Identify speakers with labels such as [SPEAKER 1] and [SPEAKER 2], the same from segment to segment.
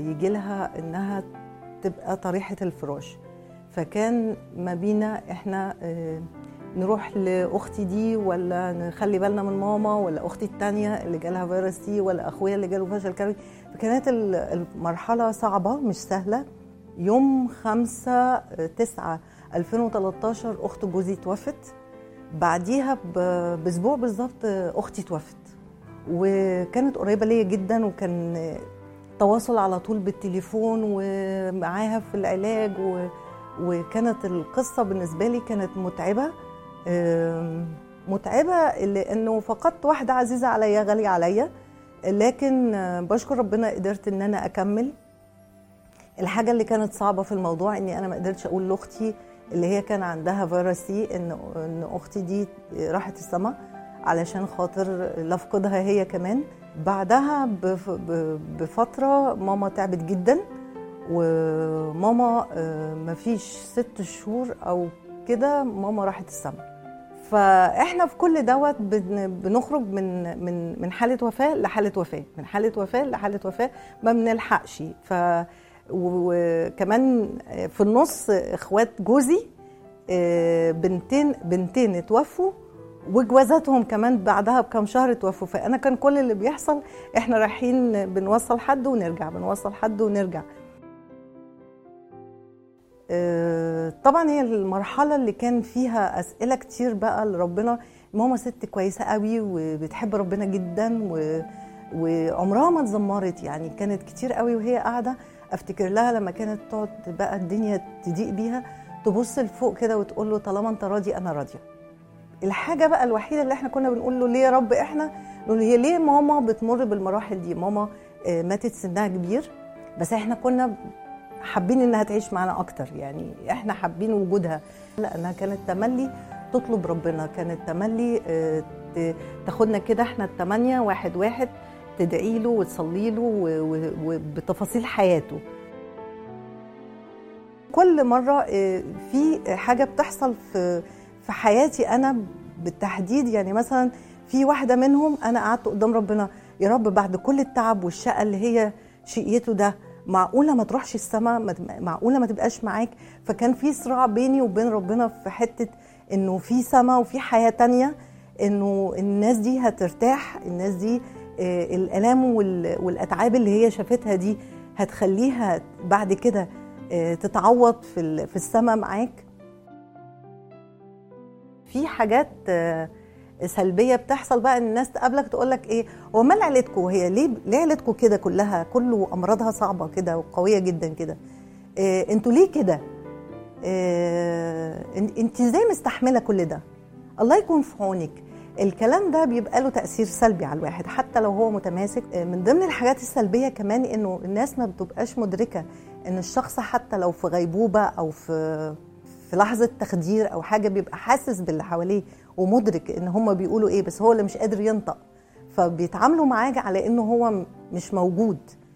[SPEAKER 1] يجي لها انها تبقى طريحه الفراش فكان ما بينا احنا آه، نروح لاختي دي ولا نخلي بالنا من ماما ولا اختي التانية اللي جالها فيروس سي ولا اخويا اللي جاله فشل كلوي فكانت ال- المرحله صعبه مش سهله يوم 5 9 2013 اخت جوزي توفت بعديها ب- باسبوع بالظبط اختي توفت وكانت قريبه ليا جدا وكان تواصل على طول بالتليفون ومعاها في العلاج و... وكانت القصه بالنسبه لي كانت متعبه آم، متعبه لانه فقدت واحده عزيزه عليا غاليه عليا لكن آه، بشكر ربنا قدرت ان انا اكمل الحاجه اللي كانت صعبه في الموضوع اني انا ما قدرتش اقول لاختي اللي هي كان عندها فيروس سي ان ان اختي دي راحت السما علشان خاطر لا افقدها هي كمان بعدها بف- ب- بفتره ماما تعبت جدا وماما آه، مفيش ست شهور او كده ماما راحت السما فاحنا في كل دوت بن- بنخرج من من من حاله وفاه لحاله وفاه من حاله وفاه لحاله وفاه ما بنلحقش ف وكمان في النص اخوات جوزي آه، بنتين بنتين اتوفوا وجوازاتهم كمان بعدها بكام شهر اتوفوا فانا كان كل اللي بيحصل احنا رايحين بنوصل حد ونرجع بنوصل حد ونرجع آه، طبعا هي المرحله اللي كان فيها اسئله كتير بقى لربنا ماما ست كويسه قوي وبتحب ربنا جدا و وعمرها ما اتذمرت يعني كانت كتير قوي وهي قاعده افتكر لها لما كانت تقعد بقى الدنيا تضيق بيها تبص لفوق كده وتقول له طالما انت راضي انا راضيه الحاجه بقى الوحيده اللي احنا كنا بنقول له ليه يا رب احنا نقول هي ليه ماما بتمر بالمراحل دي ماما آه، ماتت سنها كبير بس احنا كنا حابين انها تعيش معانا اكتر يعني احنا حابين وجودها لانها كانت تملي تطلب ربنا كانت تملي آه، ت- تاخدنا كده احنا التمانية واحد واحد تدعي له وتصلي له و- و- وبتفاصيل حياته كل مرة آه، في حاجة بتحصل في في حياتي أنا بالتحديد يعني مثلا في واحدة منهم أنا قعدت قدام ربنا يا رب بعد كل التعب والشقة اللي هي شقيته ده معقولة ما تروحش السما ما ت- معقولة ما تبقاش معاك فكان في صراع بيني وبين ربنا في حتة إنه في سما وفي حياة تانية إنه الناس دي هترتاح الناس دي آه، الآلام وال- والأتعاب اللي هي شافتها دي هتخليها بعد كده آه، تتعوض في ال- في السما معاك في حاجات آه، سلبيه بتحصل بقى ان الناس تقابلك تقول لك ايه هو مال عيلتكم هي ليه ليه عيلتكم كده كلها كله امراضها صعبه كده وقويه جدا كده إيه انتوا ليه كده إيه انت ازاي مستحمله كل ده الله يكون في عونك الكلام ده بيبقى له تاثير سلبي على الواحد حتى لو هو متماسك آه، من ضمن الحاجات السلبيه كمان انه الناس ما بتبقاش مدركه ان الشخص حتى لو في غيبوبه او في في لحظه تخدير او حاجه بيبقى حاسس باللي حواليه ومدرك ان هم بيقولوا ايه بس هو اللي مش قادر ينطق فبيتعاملوا معاه على انه هو م- مش موجود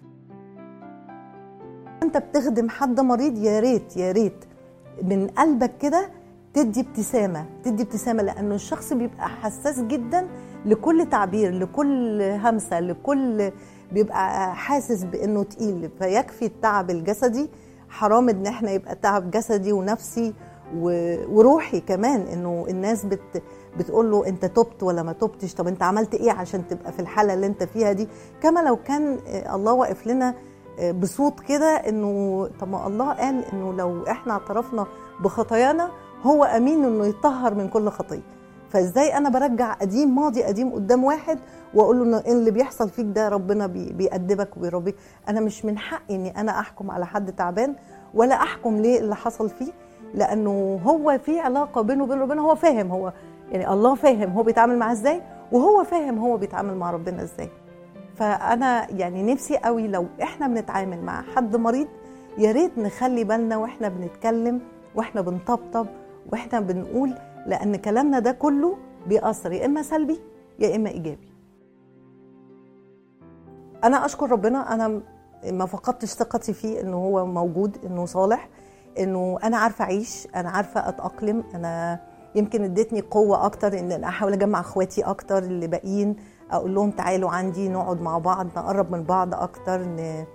[SPEAKER 1] انت بتخدم حد مريض يا ريت يا ريت من قلبك كده تدي ابتسامه تدي ابتسامه لانه الشخص بيبقى حساس جدا لكل تعبير لكل همسه لكل بيبقى حاسس بانه تقيل فيكفي التعب الجسدي حرام ان احنا يبقى تعب جسدي ونفسي و- وروحي كمان انه الناس بت بتقول له انت تبت ولا ما تبتش طب انت عملت ايه عشان تبقى في الحاله اللي انت فيها دي كما لو كان آه، الله واقف لنا آه، بصوت كده انه طب ما الله قال انه لو احنا اعترفنا بخطايانا هو امين انه يطهر من كل خطيه فازاي انا برجع قديم ماضي قديم قدام واحد واقول له إن إن اللي بيحصل فيك ده ربنا بي- بيأدبك وبيربيك انا مش من حقي اني انا احكم على حد تعبان ولا احكم ليه اللي حصل فيه لانه هو في علاقه بينه وبين ربنا هو فاهم هو يعني الله فاهم هو بيتعامل معاه ازاي وهو فاهم هو بيتعامل مع ربنا ازاي فانا يعني نفسي قوي لو احنا بنتعامل مع حد مريض يا ريت نخلي بالنا واحنا بنتكلم واحنا بنطبطب واحنا بنقول لان كلامنا ده كله بيأثر يا اما سلبي يا اما ايجابي انا اشكر ربنا انا ما فقدتش ثقتي فيه انه هو موجود انه صالح انه انا عارفه اعيش انا عارفه اتاقلم انا يمكن ادتني قوه اكتر ان أنا احاول اجمع اخواتي اكتر اللي باقيين اقول لهم تعالوا عندي نقعد مع بعض نقرب من بعض اكتر ن...